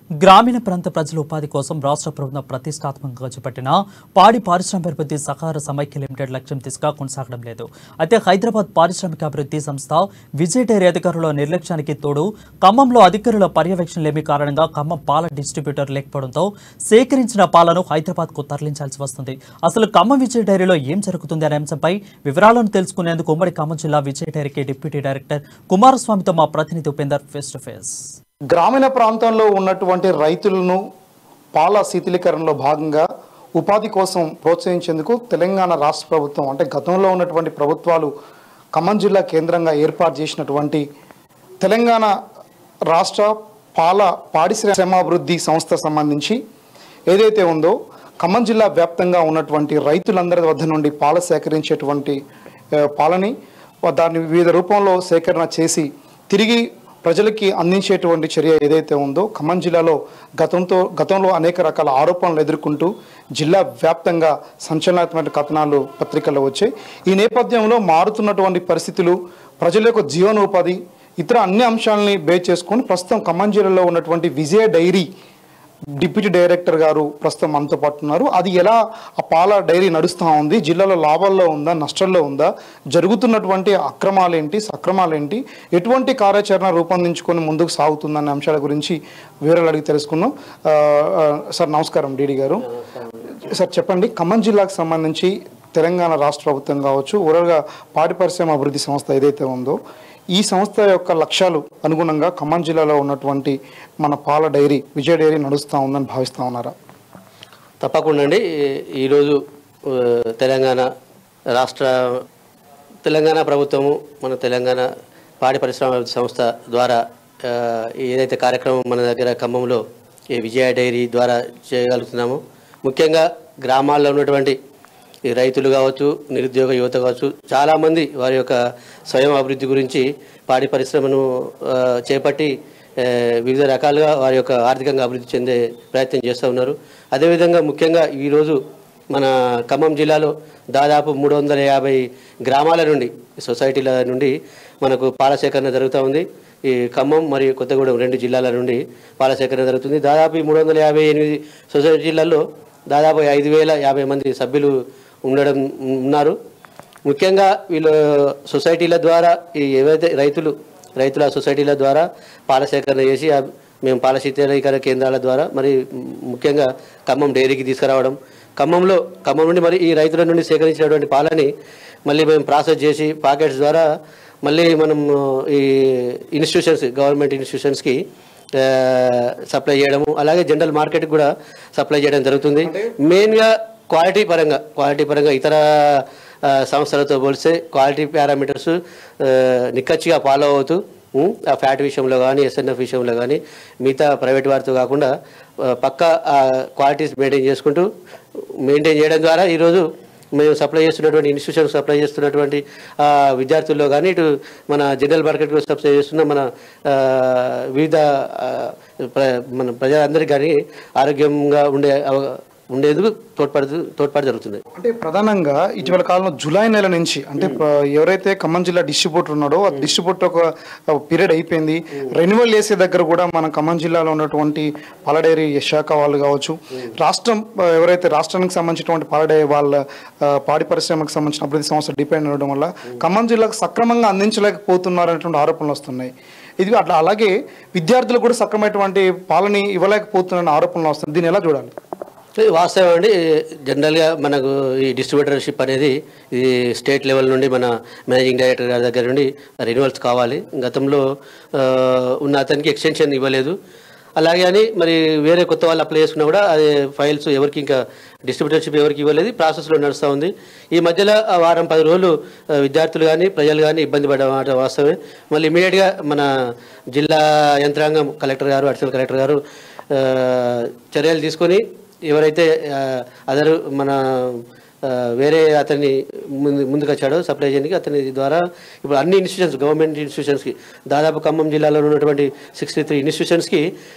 గ్రామీణ ప్రాంత ప్రజల ఉపాధి కోసం రాష్ట్ర ప్రభుత్వం ప్రతిష్టాత్మకంగా చేపట్టిన పాడి పారిశ్రామికాభివృద్ధి సహకార సమైక్య లిమిటెడ్ లక్ష్యం దిశగా కొనసాగడం లేదు అయితే హైదరాబాద్ పారిశ్రామికాభివృద్ధి సంస్థ విజయ్ డైరీ అధికారుల నిర్లక్ష్యానికి తోడు ఖమ్మంలో అధికారుల పర్యవేక్షణ లేమి కారణంగా ఖమ్మం పాల డిస్ట్రిబ్యూటర్ లేకపోవడంతో సేకరించిన పాలను హైదరాబాద్కు తరలించాల్సి వస్తుంది అసలు ఖమ్మం విజయ్ డైరీలో ఏం జరుగుతుంది అనే అంశంపై వివరాలను తెలుసుకునేందుకు ఉమ్మడి ఖమ్మం జిల్లా విజయ్ డైరీకి డిప్యూటీ డైరెక్టర్ కుమారస్వామితో మా ప్రతినిధి ఉపేందర్ ఫేస్ టు ఫేస్ గ్రామీణ ప్రాంతంలో ఉన్నటువంటి రైతులను పాల శీతలీకరణలో భాగంగా ఉపాధి కోసం ప్రోత్సహించేందుకు తెలంగాణ రాష్ట్ర ప్రభుత్వం అంటే గతంలో ఉన్నటువంటి ప్రభుత్వాలు ఖమ్మం జిల్లా కేంద్రంగా ఏర్పాటు చేసినటువంటి తెలంగాణ రాష్ట్ర పాల పాడిశ్రమాభివృద్ధి సంస్థ సంబంధించి ఏదైతే ఉందో ఖమ్మం జిల్లా వ్యాప్తంగా ఉన్నటువంటి రైతులందరి వద్ద నుండి పాల సేకరించేటువంటి ఆ, పాలని దాన్ని వివిధ రూపంలో సేకరణ చేసి తిరిగి ప్రజలకి అందించేటువంటి చర్య ఏదైతే ఉందో ఖమ్మం జిల్లాలో గతంతో గతంలో అనేక రకాల ఆరోపణలు ఎదుర్కొంటూ జిల్లా వ్యాప్తంగా సంచలనాత్మక కథనాలు పత్రికల్లో వచ్చాయి ఈ నేపథ్యంలో మారుతున్నటువంటి పరిస్థితులు ప్రజల యొక్క జీవనోపాధి ఇతర అన్ని అంశాలని బేస్ చేసుకొని ప్రస్తుతం ఖమ్మం జిల్లాలో ఉన్నటువంటి విజయ డైరీ డిప్యూటీ డైరెక్టర్ గారు ప్రస్తుతం మనతో పాటు ఉన్నారు అది ఎలా ఆ పాల డైరీ నడుస్తూ ఉంది జిల్లాలో లాభాల్లో ఉందా నష్టాల్లో ఉందా జరుగుతున్నటువంటి అక్రమాలు ఏంటి సక్రమాలు ఏంటి ఎటువంటి కార్యాచరణ రూపొందించుకొని ముందుకు సాగుతుందన్న అంశాల గురించి వివరాలు అడిగి తెలుసుకుందాం ఆ, ఆ, సార్ నమస్కారం డీడీ గారు సార్ చెప్పండి ఖమ్మం జిల్లాకు సంబంధించి తెలంగాణ రాష్ట్ర ప్రభుత్వం కావచ్చు ఓవరాల్గా పాడి పరిశ్రమ అభివృద్ధి సంస్థ ఏదైతే ఉందో ఈ సంస్థ యొక్క లక్ష్యాలు అనుగుణంగా ఖమ్మం జిల్లాలో ఉన్నటువంటి మన పాల డైరీ విజయ డైరీ నడుస్తూ ఉందని భావిస్తూ ఉన్నారా తప్పకుండా అండి ఈ- ఈరోజు ఆ, తెలంగాణ రాష్ట్ర తెలంగాణ ప్రభుత్వము మన తెలంగాణ పాడి పరిశ్రమ అభివృద్ధి సంస్థ ద్వారా ఆ, ఏదైతే కార్యక్రమం మన దగ్గర ఖమ్మంలో ఈ విజయ డైరీ ద్వారా చేయగలుగుతున్నామో ముఖ్యంగా గ్రామాల్లో ఉన్నటువంటి ఈ రైతులు కావచ్చు నిరుద్యోగ యువత కావచ్చు చాలామంది వారి యొక్క స్వయం అభివృద్ధి గురించి పాడి పరిశ్రమను ఆ, చేపట్టి ఆ, వివిధ రకాలుగా వారి యొక్క ఆర్థికంగా అభివృద్ధి చెందే ప్రయత్నం చేస్తూ ఉన్నారు అదేవిధంగా ముఖ్యంగా ఈరోజు మన ఖమ్మం జిల్లాలో దాదాపు మూడు వందల యాభై గ్రామాల నుండి సొసైటీల నుండి మనకు పాల సేకరణ జరుగుతూ ఉంది ఈ ఖమ్మం మరియు కొత్తగూడెం రెండు జిల్లాల నుండి పాల సేకరణ జరుగుతుంది దాదాపు ఈ మూడు వందల యాభై ఎనిమిది సొసైటీలలో దాదాపు ఐదు వేల యాభై మంది సభ్యులు ఉండడం ఉన్నారు ముఖ్యంగా వీళ్ళు సొసైటీల ద్వారా ఈ ఏవైతే రైతులు రైతుల సొసైటీల ద్వారా పాల సేకరణ చేసి ఆ మేము పాల శీతలీకరణ కేంద్రాల ద్వారా మరి ముఖ్యంగా ఖమ్మం డైరీకి తీసుకురావడం ఖమ్మంలో ఖమ్మం నుండి మరి ఈ రైతుల నుండి సేకరించినటువంటి పాలని మళ్ళీ మేము ప్రాసెస్ చేసి పాకెట్స్ ద్వారా మళ్ళీ మనం ఈ ఇన్స్టిట్యూషన్స్ గవర్నమెంట్ ఇన్స్టిట్యూషన్స్కి ఆ, సప్లై చేయడము అలాగే జనరల్ మార్కెట్కి కూడా సప్లై చేయడం జరుగుతుంది మెయిన్గా క్వాలిటీ పరంగా క్వాలిటీ పరంగా ఇతర ఆ, సంస్థలతో పోలిస్తే క్వాలిటీ పారామీటర్స్ నిక్కచ్చిగా ఫాలో అవుతూ ఉం, ఆ ఫ్యాట్ విషయంలో కానీ ఎస్ఎన్ఎఫ్ విషయంలో కానీ మిగతా ప్రైవేట్ వారితో కాకుండా ఆ, పక్కా క్వాలిటీస్ మెయింటైన్ చేసుకుంటూ మెయింటైన్ చేయడం ద్వారా ఈరోజు మేము సప్లై చేస్తున్నటువంటి ఇన్స్టిట్యూషన్ సప్లై చేస్తున్నటువంటి ఆ, విద్యార్థుల్లో కానీ ఇటు మన జనరల్ మార్కెట్ సప్లై చేస్తున్న మన ఆ, వివిధ ఆ, ప్ర- మన ప్రజలందరికీ కానీ ఆరోగ్యంగా ఉండే అవ- ఉండేందుకు తోడ్పడు తోడ్పాటు జరుగుతుంది అంటే ప్రధానంగా ఇటీవల కాలంలో జూలై నెల నుంచి అంటే ప- ఎవరైతే ఖమ్మం జిల్లా డిస్ట్రిబ్యూటర్ ఉన్నాడో ఆ డిస్ట్రిబ్యూటర్ ఒక పీరియడ్ అయిపోయింది రెన్యువల్ చేసే దగ్గర కూడా మన ఖమ్మం జిల్లాలో ఉన్నటువంటి పాలడైరీ శాఖ వాళ్ళు కావచ్చు రాష్ట్రం ఆ, ఎవరైతే రాష్ట్రానికి సంబంధించినటువంటి పాలడైరీ వాళ్ళ ఆ, పాడి పరిశ్రమకు సంబంధించిన అభివృద్ధి సంస్థ డిపెండ్ అవ్వడం వల్ల ఖమ్మం జిల్లాకు సక్రమంగా అందించలేకపోతున్నారు అనేటువంటి ఆరోపణలు వస్తున్నాయి ఇది అట్లా అలాగే విద్యార్థులు కూడా సక్రమైనటువంటి పాలని ఇవ్వలేకపోతున్నారన్న ఆరోపణలు వస్తున్నాయి దీన్ని ఎలా చూడాలి ఇది వాస్తవం అండి జనరల్గా మనకు ఈ డిస్ట్రిబ్యూటర్షిప్ అనేది ఇది స్టేట్ లెవెల్ నుండి మన మేనేజింగ్ డైరెక్టర్ గారి దగ్గర నుండి రెన్యువల్స్ కావాలి గతంలో ఆ, ఉన్న అతనికి ఎక్స్టెన్షన్ ఇవ్వలేదు అలాగే అని మరి వేరే కొత్త వాళ్ళు అప్లై చేసుకున్నా కూడా అది ఫైల్స్ ఎవరికి ఇంకా డిస్ట్రిబ్యూటర్షిప్ ఎవరికి ఇవ్వలేదు ప్రాసెస్లో నడుస్తూ ఉంది ఈ మధ్యలో ఆ వారం పది రోజులు ఆ, విద్యార్థులు కానీ ప్రజలు కానీ ఇబ్బంది పడ్డ మాట వాస్తవమే మళ్ళీ ఇమీడియట్గా మన జిల్లా యంత్రాంగం కలెక్టర్ గారు అడిషనల్ కలెక్టర్ గారు ఆ, చర్యలు తీసుకొని ఎవరైతే అదర్ మన ఆ, వేరే అతన్ని ముందు ముందుకు వచ్చాడో సప్లై చేయడానికి అతని ద్వారా ఇప్పుడు అన్ని ఇన్స్టిట్యూషన్స్ గవర్నమెంట్ ఇన్స్టిట్యూషన్స్కి దాదాపు ఖమ్మం జిల్లాలో ఉన్నటువంటి సిక్స్టీ త్రీ ఇన్స్టిట్యూషన్స్కి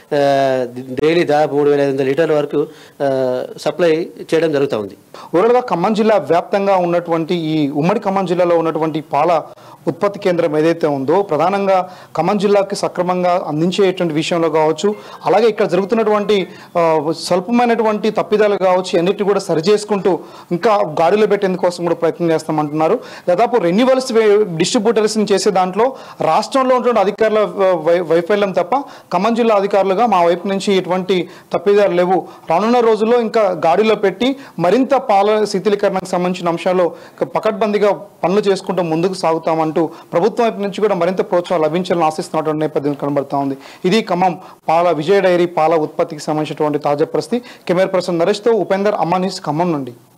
డైలీ దాదాపు మూడు వేల ఐదు వందల లీటర్ల వరకు ఆ, సప్లై చేయడం జరుగుతూ ఉంది ఓవరాల్గా ఖమ్మం జిల్లా వ్యాప్తంగా ఉన్నటువంటి ఈ ఉమ్మడి ఖమ్మం జిల్లాలో ఉన్నటువంటి పాల ఉత్పత్తి కేంద్రం ఏదైతే ఉందో ప్రధానంగా ఖమ్మం జిల్లాకి సక్రమంగా అందించేటువంటి విషయంలో కావచ్చు అలాగే ఇక్కడ జరుగుతున్నటువంటి ఆ, స్వల్పమైనటువంటి తప్పిదాలు కావచ్చు అన్నిటిని కూడా సరి చేసుకుంటూ ఇంకా గాడిలో పెట్టేందుకోసం కూడా ప్రయత్నం చేస్తామంటున్నారు దాదాపు రెన్యువల్స్ డిస్ట్రిబ్యూటర్స్ చేసే దాంట్లో రాష్ట్రంలో ఉన్నటువంటి అధికారుల ఆ, వై- వైఫల్యం తప్ప ఖమ్మం జిల్లా అధికారులుగా మా వైపు నుంచి ఎటువంటి తప్పిదాలు లేవు రానున్న రోజుల్లో ఇంకా గాడిలో పెట్టి మరింత పాల శీతలీకరణకు సంబంధించిన అంశాల్లో ఇంకా పకడ్బందీగా పనులు చేసుకుంటూ ముందుకు సాగుతామంటూ ప్రభుత్వం వైపు నుంచి కూడా మరింత ప్రోత్సాహం లభించాలని ఆశిస్తున్నటువంటి నేపథ్యం కనబడతా ఉంది ఇది ఖమ్మం పాల విజయ డైరీ పాల ఉత్పత్తికి సంబంధించినటువంటి తాజా పరిస్థితి కెమెరా పర్సన్ నరేష్తో ఉపేందర్ అమ్మానీస్ ఖమ్మం నుండి